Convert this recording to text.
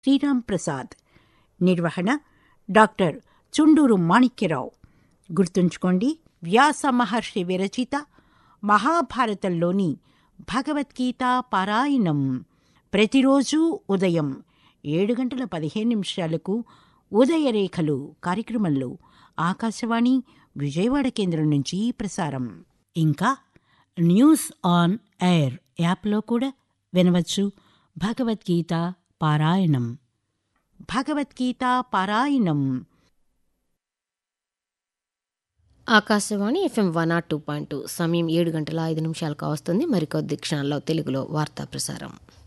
శ్రీరామ్ ప్రసాద్ నిర్వహణ డాక్టర్ చుండూరు మాణిక్యరావు గుర్తుంచుకోండి వ్యాస మహర్షి విరచిత మహాభారతంలోని భగవద్గీత పారాయణం ప్రతిరోజు ఉదయం ఏడు గంటల పదిహేను నిమిషాలకు ఉదయరేఖలు కార్యక్రమంలో ఆకాశవాణి విజయవాడ కేంద్రం నుంచి ప్రసారం ఇంకా న్యూస్ ఆన్ ఎయిర్ యాప్లో కూడా వినవచ్చు భగవద్గీత పారాయణం భగవద్గీత పారాయణం Akashvani FM one nought two point two సమయం ఏడు గంటల ఐదు నిమిషాలకు వస్తుంది మరికొద్ది క్షణాల్లో తెలుగులో వార్తా ప్రసారం